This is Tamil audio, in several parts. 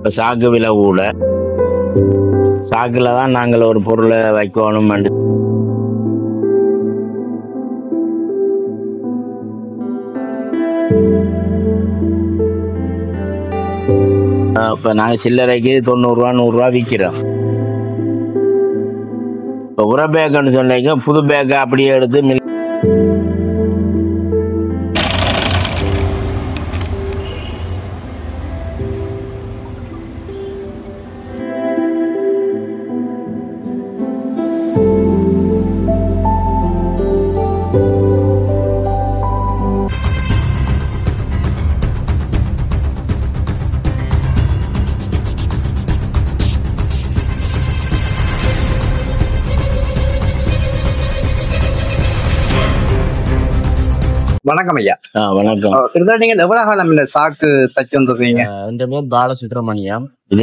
சாக்கு விலை கூட சாக்குல தான் நாங்கள் ஒரு பொருளை வைக்கணும் இப்போ நாங்கள் சில்லறைக்கு தொண்ணூறுரூவா நூறுரூவா விற்கிறோம் இப்போ உர பேக்குன்னு சொன்னீங்க புது பேக்கை அப்படியே எடுத்து மில் வணக்கம் ஐயா ஆ, வணக்கம் இருந்தாலும் நீங்க எவ்வளவு காலம் இந்த சாக்கு தச்சு வந்துருக்கீங்க என் பேர் பாலசுப்ரமணியம் இது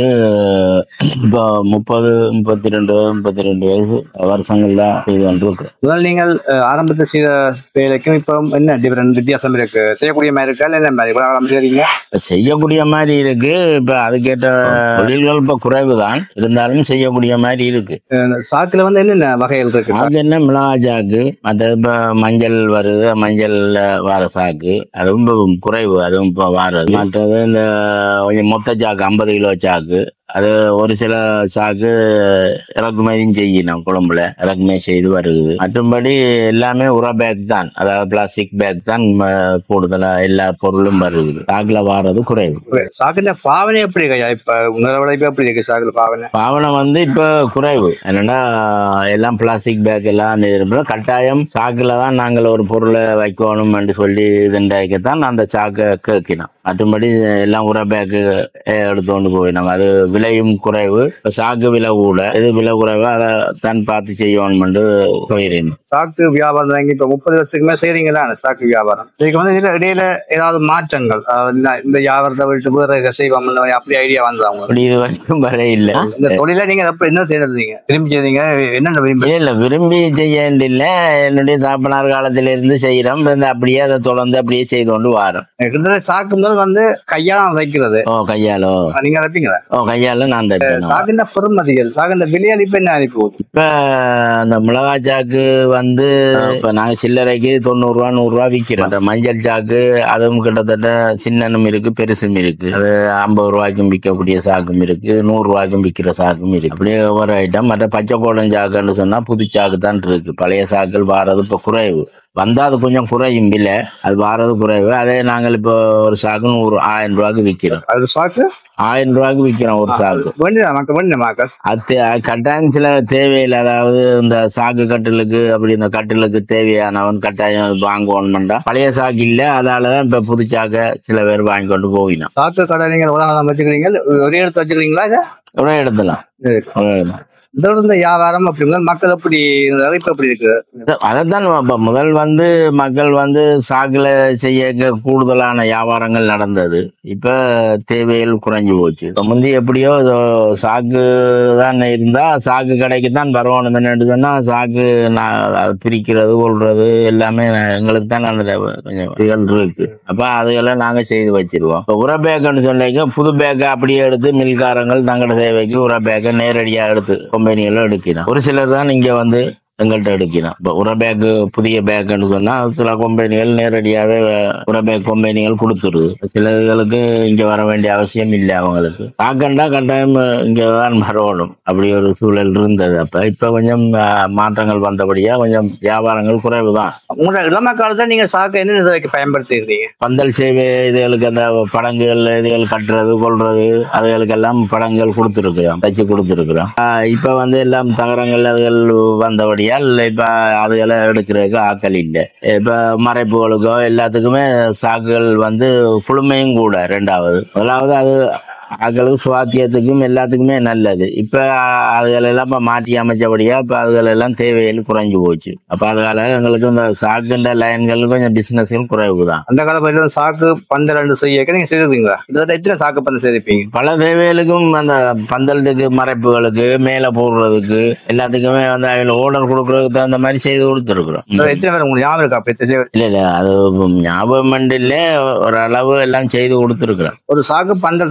இப்போ முப்பது முப்பத்தி ரெண்டு முப்பத்தி ரெண்டு வயசு வருஷங்கள்ல இது வந்துருக்கு முதல்ல நீங்கள் அஹ், ஆரம்பத்தில் செய்த வேலைக்கும் இப்போ என்ன டிஃபரெண்ட் வித்தியாசம் இருக்கு செய்யக்கூடிய மாதிரி இருக்கா இல்லை என்ன மாதிரி இவ்வளவு காலம் செய்றீங்க இப்ப செய்யக்கூடிய மாதிரி இருக்கு இப்ப அதுக்கேற்ற தொழில்கள் இப்ப குறைவு தான் இருந்தாலும் செய்யக்கூடிய மாதிரி இருக்கு அஹ், சாக்குல வந்து என்னென்ன வகைகள் இருக்கு சார் அது என்ன மிளகா சாக்கு மற்ற இப்ப மஞ்சள் வருது மஞ்சள்ல வர சாக்கு அதுவும் இப்ப குறைவு அதுவும் இப்ப வாரது மற்றது இந்த கொஞ்சம் மொத்த சாக்கு ஐம்பது கிலோ சாக்கு அது ஒரு சில சாக்கு இறக்குமதியும் செய்யணும் குழம்புல இறக்குமதி செய்து வருது மற்றும்படி எல்லாமே உர பேக் தான் அதாவது பிளாஸ்டிக் பேக் தான் ம, கூடுதலா எல்லா பொருளும் வருது சாக்குல வாரது குறைவு சாக்குல பாவனை எப்படி இருக்கு ஐயா இப்ப உணர்வடைப்பு எப்படி இருக்கு சாக்குல பாவனை பாவனை வந்து இப்ப குறைவு என்னன்னா எல்லாம் பிளாஸ்டிக் பேக் எல்லாம் நிரம்புறோம். கட்டாயம் சாக்குல தான் நாங்கள் ஒரு பொருளை வைக்கணும் என்று சொல்லி இதுண்டாக்கத்தான் அந்த சாக்கை கேட்கணும் மற்றபடி எல்லாம் உர பேக்கு எடுத்துக்கொண்டு போயிடும் அது விலையும் குறைவு இப்ப சாக்கு விலை கூட எது விலை குறைவோ அதை தான் பார்த்து செய்யணும்னு போயிடுறேன் சாக்கு வியாபாரம் வாங்கி இப்ப முப்பது வருஷத்துக்கு மேல செய்றீங்களா அந்த சாக்கு வியாபாரம் இதுக்கு வந்து இதுல இடையில ஏதாவது மாற்றங்கள் அஹ், இந்த- இந்த வியாபாரத்தை விட்டு வேற செய்வோம் அப்படி ஐடியா வந்தா அவங்க அப்படி இது வரைக்கும் வர இல்லை இந்த தொழில நீங்க எப்படி என்ன செய்யறீங்க திரும்பி செய்றீங்க என்னென்ன விரும்பி இல்ல இல்ல விரும்பி செய்ய வேண்டியில்ல என்னுடைய தாப்பனார் காலத்துல இருந்து செய்யறோம் இந்த அப்படியே அதை தொடர்ந்து அப்படியே செய்து கொண்டு வாரோம் கிட்டத்தட்ட சாக்கு முதல் வந்து கையால தைக்கிறது ஓ கையாலோ நீங்க தைப்பீங்களா ஓ கையால நான் தைப்பேன் சாகுண்ட பெருமதிகள் சாகுண்ட விலையால் இப்ப என்ன அனுப்பி போகுது இப்ப அந்த மிளகாய் சாக்கு வந்து இப்ப நாங்க சில்லறைக்கு தொண்ணூறு ரூபா நூறு ரூபா விக்கிறோம் அந்த மஞ்சள் சாக்கு அதுவும் கிட்டத்தட்ட சின்னனும் இருக்கு பெருசும் இருக்கு அது ஐம்பது ரூபாய்க்கும் விற்கக்கூடிய சாக்கும் இருக்கு நூறு ரூபாய்க்கும் விற்கிற சாக்கும் இருக்கு அப்படியே ஒவ்வொரு ஐட்டம் மற்ற பச்சை கோலம் சாக்குன்னு சொன்னா புது சாக்கு தான் இருக்கு பழைய சாக்கள் வாரது இப்ப குறைவு வந்தா அது கொஞ்சம் குறையும் விலை அது வாரது குறைவு அதே நாங்கள் இப்போ ஒரு சாக்கு நூறு ஆயிரம் ரூபாய்க்கு விற்கிறோம் அது சாக்கு ஆயிரம் ரூபாய்க்கு விற்கிறோம் ஒரு சாக்கு வேண்டியதா மக்கள் வேண்டிய மக்கள் அது தே- கட்டாயம் சில தேவையில்லை அதாவது இந்த சாக்கு கட்டிலுக்கு அப்படி இந்த கட்டிலுக்கு தேவையானவன் கட்டாயம் அது வாங்கணும்டா பழைய சாக்கு இல்ல அதாலதான் இப்ப புது சாக்கை சில பேர் வாங்கி கொண்டு போகினோம் சாக்கு கடை நீங்க உலகம் வச்சுக்கிறீங்க ஒரே இடத்துல வச்சுக்கிறீங்களா இதை? ஒரே இடத்துல சரி. ஒரே இடத்துல. இதோட இந்த வியாபாரம் அப்படிங்கிற மக்கள் எப்படி இந்த இப்ப எப்படி இருக்கு அதைத்தான் இப்ப முதல் வந்து மக்கள் வந்து சாக்குல செய்ய கூடுதலான வியாபாரங்கள் நடந்தது இப்ப தேவைகள் குறைஞ்சு போச்சு இப்ப முந்தி எப்படியோ இதோ சாக்கு தான் இருந்தா சாக்கு கடைக்கு தான் வரணும் என்னன்னு சொன்னா சாக்கு நான் அதை பிரிக்கிறது கொள்றது எல்லாமே நான் எங்களுக்கு தான் அந்த கொஞ்சம் இதுகள் இருக்கு அப்ப அதுகளை நாங்க செய்து வச்சிருவோம் இப்ப உர பேக்குன்னு சொன்னீங்க புது பேக்கை அப்படியே எடுத்து மில்காரங்கள் தங்களோட தேவைக்கு உர பேக்கை நேரடியா எடுத்து கம்பெனிகளும் எடுக்கணும் ஒரு சிலர் தான் இங்க வந்து எங்கள்கிட்ட எடுக்கணும் இப்போ உர பேக்கு புதிய பேக்குன்னு சொன்னா சில கம்பெனிகள் நேரடியாகவே உர பேக் கம்பெனிகள் கொடுத்துருது சிலர்களுக்கு இங்க வர வேண்டிய அவசியம் இல்லை அவங்களுக்கு சாக்கண்டா கட்டாயம் இங்க தான் வரணும் அப்படி ஒரு சூழல் இருந்தது அப்ப இப்ப கொஞ்சம் அஹ், மாற்றங்கள் வந்தபடியா கொஞ்சம் வியாபாரங்கள் குறைவு தான் உங்களோட இளம காலத்துல நீங்க சாக்கு என்ன இதுக்கு பயன்படுத்தி இருக்கீங்க பந்தல் சேவை இதுகளுக்கு அந்த படங்குகள் இதுகள் கட்டுறது கொள்றது அதுகளுக்கெல்லாம் படங்கள் கொடுத்துருக்குறோம் தச்சு கொடுத்துருக்குறோம் ஆஹ் இப்ப வந்து எல்லாம் தகரங்கள் அதுகள் வந்தபடியால் இப்ப அதுகளை எடுக்கிறதுக்கு ஆக்கள் இல்லை இப்ப மறைப்புகளுக்கோ எல்லாத்துக்குமே சாக்குகள் வந்து குளுமையும் கூட ரெண்டாவது முதலாவது அது ஆக்களுக்கு சுவாத்தியத்துக்கும் எல்லாத்துக்குமே நல்லது இப்ப அதுகள் எல்லாம் இப்ப மாற்றி அமைச்சபடியா இப்ப அதுகள் எல்லாம் தேவைகள் குறைஞ்சு போச்சு அப்ப அதனால எங்களுக்கு இந்த சாக்குன்ற லைன்கள் கொஞ்சம் பிசினஸ்கள் குறைவு தான் அந்த காலப்பகுதியில் சாக்கு பந்தல் ரெண்டு செய்ய நீங்க செய்திருக்கீங்களா கிட்டத்தட்ட எத்தனை சாக்கு பந்தல் செய்திருப்பீங்க பல தேவைகளுக்கும் அந்த பந்தலத்துக்கு மறைப்புகளுக்கு மேலே போடுறதுக்கு எல்லாத்துக்குமே வந்து அதில் ஓர்டர் கொடுக்கறதுக்கு தகுந்த மாதிரி செய்து கொடுத்துருக்குறோம் எத்தனை பேர் உங்களுக்கு ஞாபகம் இருக்கா அப்படி எத்தனை பேர்? இல்ல இல்ல அது ஞாபகம் இல்லை ஒரு அளவு எல்லாம் செய்து கொடுத்துருக்குறோம் ஒரு சாக்கு பந்தல் தைக்கிறது சாதாரண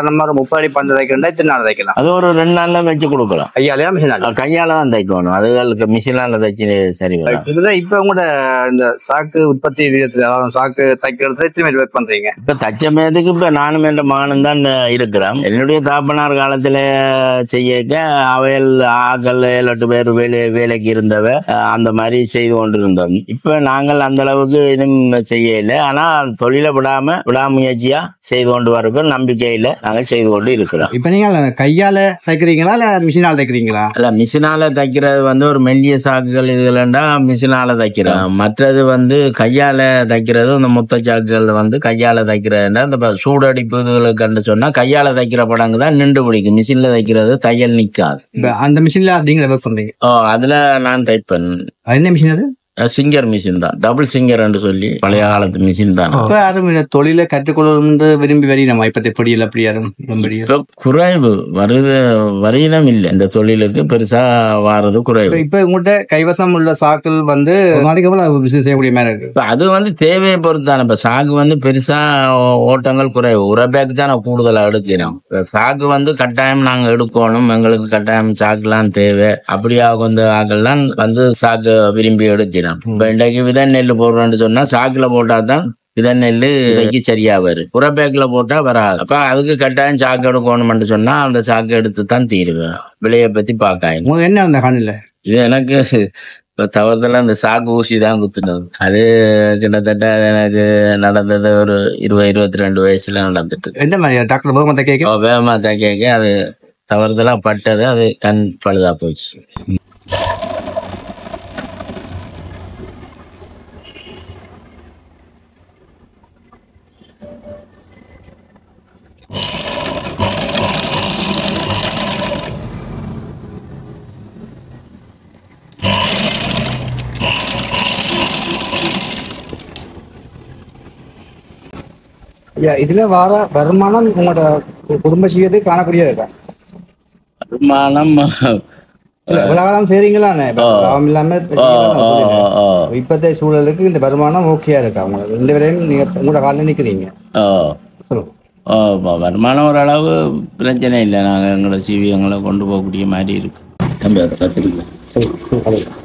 சாதாரணமா ஒரு முப்பது அடி பந்து தைக்கிறா எத்தனை நாள் தைக்கலாம் அது ஒரு ரெண்டு நாள்ல வச்சு கொடுக்கலாம் ஐயாலையா மிஷின் அஹ் கையால தான் தைக்கணும் அதுகளுக்கு மிஷினால தைச்சு சரி வரும் இதுதான் இப்ப உங்களோட இந்த சாக்கு உற்பத்தி விதத்துல அதாவது சாக்கு தைக்கிறதுல எத்தனை பேர் ஒர்க் பண்றீங்க இப்ப தச்சமயத்துக்கு இப்ப நானும் என்ற மகனும் தான் இருக்கிறோம் என்னுடைய தாப்பனார் காலத்துல செய்யக்க அவையல் ஆக்கள் ஏழு எட்டு பேர் வேலை வேலைக்கு இருந்தவ அஹ் அந்த மாதிரி செய்து கொண்டிருந்தோம் இப்ப நாங்கள் அந்த அளவுக்கு இன்னும் செய்யல ஆனா தொழிலை விடாம விடாமுயற்சியா செய்து கொண்டு வரப்ப நம்பிக்கையில நாங்கள் செய்து கொண்டு இருக்கிறோம் இப்ப நீங்க கையால தைக்கிறீங்களா இல்ல மிஷினால தைக்கிறீங்களா அல்ல மிஷினால தைக்கிறது வந்து ஒரு மெல்லிய சாக்குகள் இதுலண்டா மிஷினால தைக்கிறோம் மற்றது வந்து கையால தைக்கிறது இந்த முத்த சாக்குகள் வந்து கையால தைக்கிறதுனா இந்த ப- சூடடிப்பு இதுகளுக்கு கண்டு சொன்னா கையால தைக்கிற படங்கு தான் நின்று பிடிக்கும் மிஷின்ல தைக்கிறது தையல் நிக்காது இப்ப அந்த மிஷின்ல நீங்க ஒர்க் பண்றீங்க ஓ அதுல நான் தைப்பேன் அது என்ன மிஷின் அது சிங்கர் மிஷின் தான் டபுள் சிங்கர் என்று சொல்லி பழைய காலத்து மிஷின் தான் இப்ப யாரும் இந்த தொழிலை கற்றுக்கொள்ள விரும்பி வரீனமா இப்ப எப்படி அப்படி யாரும் விரும்பி இப்ப குறைவு வருது வரையிலும் இல்லை இந்த தொழிலுக்கு பெருசா வாரது குறைவு இப்ப- இப்ப உங்கள்கிட்ட கைவசம் உள்ள சாக்கள் வந்து ஒரு நாளைக்கு எவ்வளவு பிசினஸ் செய்யக்கூடிய மாதிரி இருக்கு இப்ப அது வந்து தேவையை பொறுத்து தானே இப்ப சாகு வந்து பெருசா ஓ- ஓட்டங்கள் குறைவு உரபேக்கு தான் நான் கூடுதலா எடுக்கிறோம் இப்ப சாகு வந்து கட்டாயம் நாங்க எடுக்கணும் எங்களுக்கு கட்டாயம் சாக்குலாம் தேவை அப்படியா கொஞ்சம் ஆக்கெல்லாம் வந்து சாக்கு விரும்பி எடுக்கிறோம் இப்ப இன்றைக்கு விதை நெல் போடுறோம்னு சொன்னா சாக்குல போட்டா தான் விதை நெல் விதைக்கு சரியா வரும் உரபேக்கில் போட்டா வராது அப்ப அதுக்கு கட்டாயம் சாக்கு எடுக்கணும்னு சொன்னா அந்த சாக்கு எடுத்து தான் தீருவேன் விலையை பத்தி பார்க்காயும் உங்களுக்கு என்ன அந்த கண்ணில் இது எனக்கு இப்போ தவறுதலா இந்த சாக்கு ஊசி தான் குத்துனது அது கிட்டத்தட்ட எனக்கு நடந்தது ஒரு இருபது இருபத்தி ரெண்டு வயசுல நடந்துட்டு என்ன மாதிரி டாக்டர் பகவந்த கேட்க அப்போ வேகமா தான் கேட்க அது தவறுதலா பட்டது அது கண் பழுதா போச்சு இதுல வர வருமானம் உங்களோட குடும்ப செய்யறது காணக்கூடியது இருக்கா வருமானம் இல்ல, இவ்வளவு காலம் செய்றீங்களாண்ணே இப்ப ஆ. லாபம் இல்லாம இப்ப ஓ, செய்யலாம் ஓ, தொழிலு. ஓ, இப்பத்தைய சூழலுக்கு இந்த வருமானம் ஓகேயா இருக்கா உங்களுக்கு ரெண்டு பேரையும் நீங்க உங்களோட காலில் நிக்கிறீங்க ஓ, சொல்லுங்க ஓ, வ- வருமானம் ஓரளவு பிரச்சனை இல்லை நாங்கள் எங்களோட சிவியங்களை கொண்டு போகக்கூடிய மாதிரி இருக்கு தம்பி அதை கற்றுக்கலாம் சரி, சரி, சொல்லுங்க.